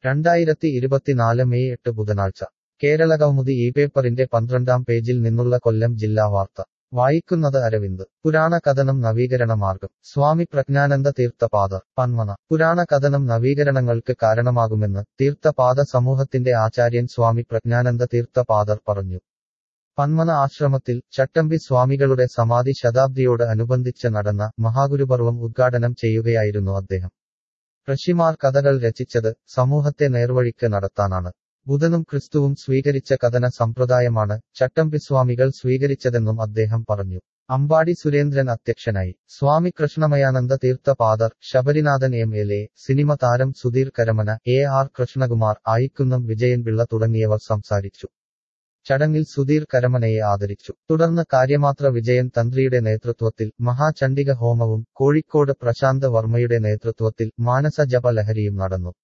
രണ്ടായിരത്തി ഇരുപത്തിനാല് മെയ് എട്ട് ബുധനാഴ്ച കേരളകൗമുദി ഈ പേപ്പറിന്റെ പന്ത്രണ്ടാം പേജിൽ നിന്നുള്ള കൊല്ലം ജില്ലാ വാർത്ത വായിക്കുന്നത് അരവിന്ദ് പുരാണ കഥനം നവീകരണ മാർഗം സ്വാമി പ്രജ്ഞാനന്ദ തീർത്ഥപാദർ പന്മന പുരാണ കഥനം നവീകരണങ്ങൾക്ക് കാരണമാകുമെന്ന് തീർത്ഥപാദ സമൂഹത്തിന്റെ ആചാര്യൻ സ്വാമി പ്രജ്ഞാനന്ദ തീർത്ഥപാദർ പറഞ്ഞു പന്മന ആശ്രമത്തിൽ ചട്ടമ്പി സ്വാമികളുടെ സമാധി ശതാബ്ദിയോട് അനുബന്ധിച്ച് നടന്ന മഹാഗുരുപർവം ഉദ്ഘാടനം ചെയ്യുകയായിരുന്നു അദ്ദേഹം ഋഷിമാർ കഥകൾ രചിച്ചത് സമൂഹത്തെ നേർവഴിക്ക് നടത്താനാണ് ബുധനും ക്രിസ്തുവും സ്വീകരിച്ച കഥന സമ്പ്രദായമാണ് ചട്ടമ്പിസ്വാമികൾ സ്വീകരിച്ചതെന്നും അദ്ദേഹം പറഞ്ഞു അമ്പാടി സുരേന്ദ്രൻ അധ്യക്ഷനായി Swami Krishnamayananda Theerthapadar Sabarinathan M L A cinema താരം സുധീർ കരമന എ ആർ കൃഷ്ണകുമാർ ആയിക്കുന്നം വിജയൻപിള്ള തുടങ്ങിയവർ സംസാരിച്ചു ചടങ്ങിൽ സുധീർ കരമനയെ ആദരിച്ചു തുടർന്ന് കാര്യമാത്ര വിജയൻ തന്ത്രിയുടെ നേതൃത്വത്തിൽ മഹാചണ്ഡിക ഹോമവും കോഴിക്കോട് പ്രശാന്ത് വർമ്മയുടെ നേതൃത്വത്തിൽ മാനസ ജപ ലഹരിയും നടന്നു